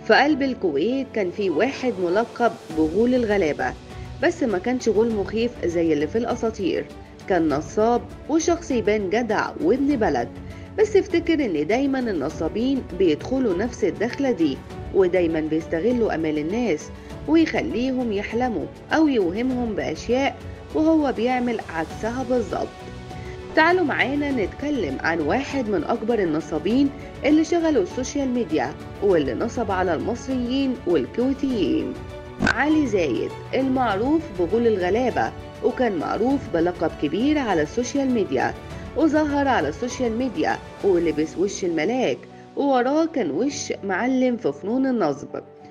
في قلب الكويت كان في واحد ملقب بغول الغلابة بس ما كانش غول مخيف زي اللي في الأساطير كان نصاب وشخص يبان جدع وابن بلد بس افتكر ان دايما النصابين بيدخلوا نفس الدخلة دي ودايما بيستغلوا امال الناس ويخليهم يحلموا او يوهمهم باشياء وهو بيعمل عكسها بالظبط تعالوا معانا نتكلم عن واحد من أكبر النصابين اللي شغلوا السوشيال ميديا واللي نصب على المصريين والكويتيين علي زايد المعروف بغول الغلابة وكان معروف بلقب كبير على السوشيال ميديا وظهر على السوشيال ميديا ولبس وش الملاك ووراه كان وش معلم في فنون النصب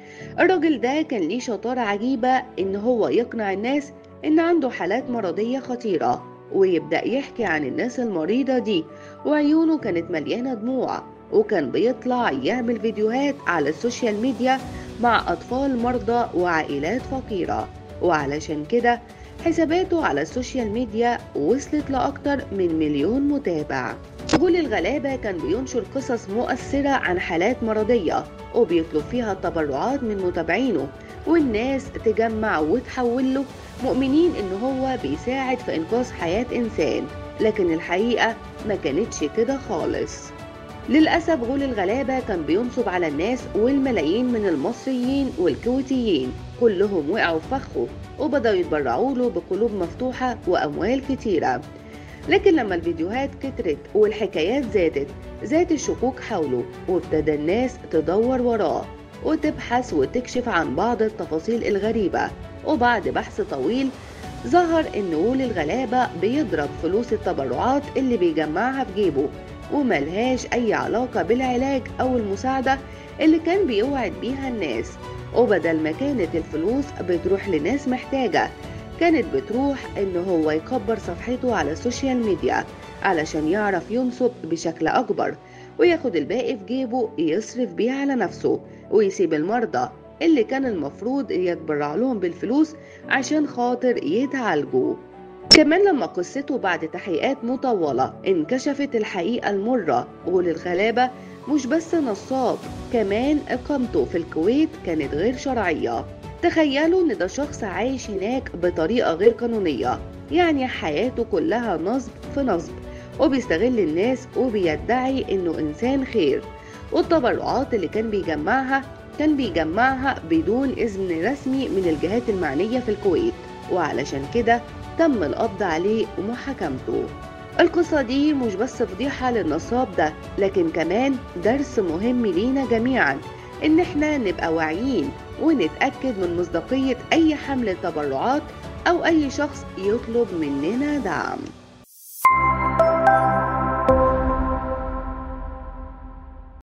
الراجل ده كان ليه شطارة عجيبة إن هو يقنع الناس إن عنده حالات مرضية خطيرة ويبدأ يحكي عن الناس المريضة دي وعيونه كانت مليانة دموع وكان بيطلع يعمل فيديوهات على السوشيال ميديا مع أطفال مرضى وعائلات فقيرة وعلشان كده حساباته على السوشيال ميديا وصلت لأكتر من مليون متابع غول الغلابة كان بينشر قصص مؤثرة عن حالات مرضية وبيطلب فيها التبرعات من متابعينه والناس تجمع وتحول له مؤمنين ان هو بيساعد في انقاذ حياة انسان لكن الحقيقة ما كانتش كده خالص للأسف غول الغلابة كان بينصب على الناس والملايين من المصريين والكويتيين كلهم وقعوا في فخه وبدأوا يتبرعوا له بقلوب مفتوحة وأموال كتيرة لكن لما الفيديوهات كترت والحكايات زادت زادت الشكوك حوله وابتدى الناس تدور وراه وتبحث وتكشف عن بعض التفاصيل الغريبة وبعد بحث طويل ظهر ان غول الغلابة بيضرب فلوس التبرعات اللي بيجمعها في جيبه وملهاش اي علاقة بالعلاج او المساعدة اللي كان بيوعد بيها الناس وبدل ما كانت الفلوس بتروح لناس محتاجة كانت بتروح ان هو يكبر صفحته على السوشيال ميديا علشان يعرف ينصب بشكل اكبر وياخد الباقي في جيبه يصرف بيه على نفسه ويسيب المرضى اللي كان المفروض يتبرع لهم بالفلوس عشان خاطر يتعالجوا كمان لما قصته بعد تحقيقات مطولة انكشفت الحقيقة المرة غول الغلابة مش بس نصاب كمان إقامته في الكويت كانت غير شرعية تخيلوا إن ده شخص عايش هناك بطريقة غير قانونية يعني حياته كلها نصب في نصب وبيستغل الناس وبيدعي إنه إنسان خير والتبرعات اللي كان بيجمعها كان بيجمعها بدون إذن رسمي من الجهات المعنية في الكويت وعلشان كده تم القبض عليه ومحاكمته القصة دي مش بس فضيحة للنصاب ده لكن كمان درس مهم لينا جميعا إن احنا نبقى واعيين ونتأكد من مصداقية أي حملة تبرعات أو أي شخص يطلب مننا دعم